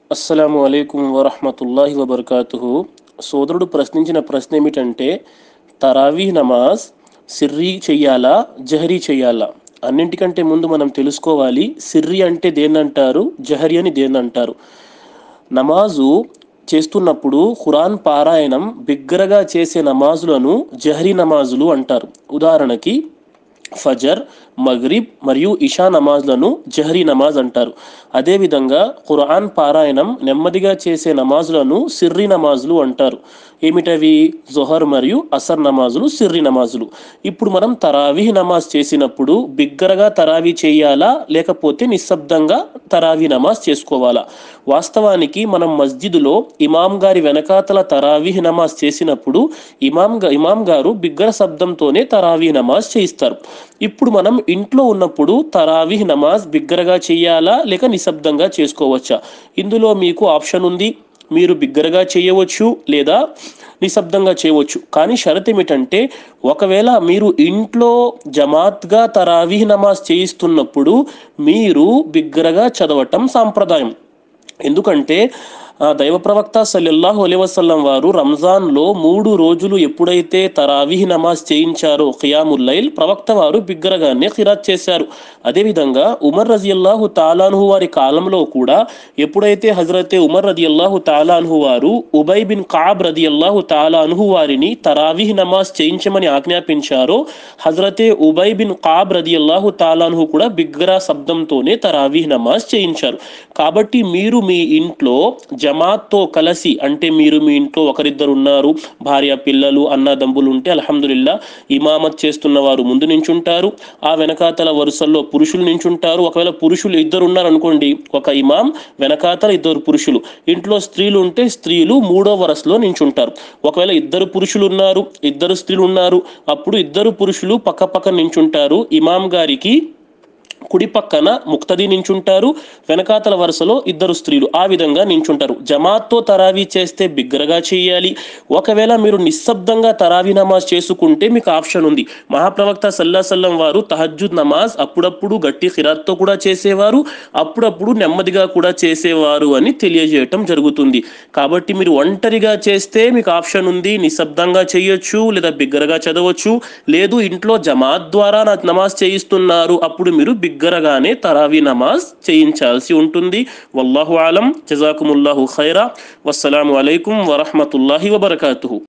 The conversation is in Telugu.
అస్సలాము అలైకుం వరహమతుల్లాహి వబర్కాతుహు సోదరుడు ప్రశ్నించిన ప్రశ్న ఏమిటంటే తరావీ నమాజ్ సిర్రీ చెయ్యాలా జహరీ చెయ్యాలా అన్నింటికంటే ముందు మనం తెలుసుకోవాలి సిర్రీ అంటే దేన్నంటారు జహరీ అని దేన్నంటారు నమాజు చేస్తున్నప్పుడు ఖురాన్ పారాయణం బిగ్గరగా చేసే నమాజులను జహరీ నమాజులు అంటారు ఉదాహరణకి ఫజర్ మగ్రిబ్ మరియు ఇషా నమాజ్లను జహరీ నమాజ్ అంటారు అదేవిధంగా ఖురాన్ పారాయణం నెమ్మదిగా చేసే నమాజులను సిర్రి నమాజులు అంటారు ఏమిటవి జొహర్ మరియు అసర్ నమాజులు సిర్రి నమాజులు ఇప్పుడు మనం తరావీహ్ నమాజ్ చేసినప్పుడు బిగ్గరగా తరావీ చేయాలా లేకపోతే నిశ్శబ్దంగా తరావీ నమాజ్ చేసుకోవాలా వాస్తవానికి మనం మస్జిదులో ఇమాం గారి వెనకాతల తరావీహ్ నమాజ్ చేసినప్పుడు ఇమాం గా ఇమాం గారు బిగ్గర శబ్దంతోనే తరావీహ్ నమాజ్ చేయిస్తారు ఇప్పుడు మనం ఇంట్లో ఉన్నప్పుడు తరావీహ్ నమాజ్ బిగ్గరగా చేయాలా లేక నిశ్శబ్దంగా చేసుకోవచ్చా ఇందులో మీకు ఆప్షన్ ఉంది మీరు బిగ్గరగా చేయవచ్చు లేదా నిశ్శబ్దంగా చేయవచ్చు కానీ షరత్ ఏమిటంటే ఒకవేళ మీరు ఇంట్లో జమాత్గా తరావీహ్ నమాజ్ చేయిస్తున్నప్పుడు మీరు బిగ్గరగా చదవటం సాంప్రదాయం ఎందుకంటే ఆ దైవ ప్రవక్త సల్లల్లాహు అలైహి వసల్లం వారు రంజాన్లో మూడు రోజులు ఎప్పుడైతే తరావీహ్ నమాజ్ చేయించారో ఖియాముల్లైల్ ప్రవక్త వారు బిగ్గరగానే ఖిరాత్ చేశారు అదేవిధంగా ఉమర్ రజియల్లాహు తాలాన్హు వారి కాలంలో కూడా ఎప్పుడైతే హజరతే ఉమర్ రదియల్లాహు తాలాన్హు వారు ఉబై బిన్ కాబ్ రదియల్లాహు తాలాన్హు వారిని తరావీహ్ నమాజ్ చేయించమని ఆజ్ఞాపించారో హజరతే ఉబై బిన్ కాబ్ రదియల్లాహు తాలాన్హు కూడా బిగ్గర శబ్దంతోనే తరావీహ్ నమాజ్ చేయించారు కాబట్టి మీరు మీ ఇంట్లో జమాత్తో కలిసి అంటే మీరు మీ ఇంట్లో ఒకరిద్దరు ఉన్నారు భార్య పిల్లలు అన్నదమ్ములు ఉంటే అల్హమ్దుల్లా ఇమామత్ చేస్తున్న వారు ముందు నించుంటారు ఆ వెనకాతల వరుసల్లో పురుషులు నించుంటారు ఒకవేళ పురుషులు ఇద్దరు ఉన్నారు అనుకోండి ఒక ఇమాం వెనకాతల ఇద్దరు పురుషులు ఇంట్లో స్త్రీలు ఉంటే స్త్రీలు మూడో వరసలో నించుంటారు ఒకవేళ ఇద్దరు పురుషులు ఉన్నారు ఇద్దరు స్త్రీలు ఉన్నారు అప్పుడు ఇద్దరు పురుషులు పక్క పక్క నించుంటారు ఇమాం గారికి కుడి పక్కన ముక్తది నించుంటారు వెనకాతల వరుసలో ఇద్దరు స్త్రీలు ఆ విధంగా నించుంటారు జమాత్తో తరావీ చేస్తే బిగ్గరగా చేయాలి ఒకవేళ మీరు నిశ్శబ్దంగా తరావీ నమాజ్ చేసుకుంటే మీకు ఆప్షన్ ఉంది మహాప్రవక్త సల్లా సల్లం వారు తహజ్జుద్ నమాజ్ అప్పుడప్పుడు గట్టి ఖిరాత్తో కూడా చేసేవారు అప్పుడప్పుడు నెమ్మదిగా కూడా చేసేవారు అని తెలియజేయటం జరుగుతుంది కాబట్టి మీరు ఒంటరిగా చేస్తే మీకు ఆప్షన్ ఉంది నిశ్శబ్దంగా చేయొచ్చు లేదా బిగ్గరగా చదవచ్చు లేదు ఇంట్లో జమాత్ ద్వారా నాకు నమాజ్ చేయిస్తున్నారు అప్పుడు మీరు బిగ్గరగానే తరావీ నమాజ్ చేయించాల్సి ఉంటుంది వల్లాహు ఆలం జజాకుముల్లాహు ఖైరా వస్సలాము అలైకుం వరహమతుల్లాహి వబర్కాతుహు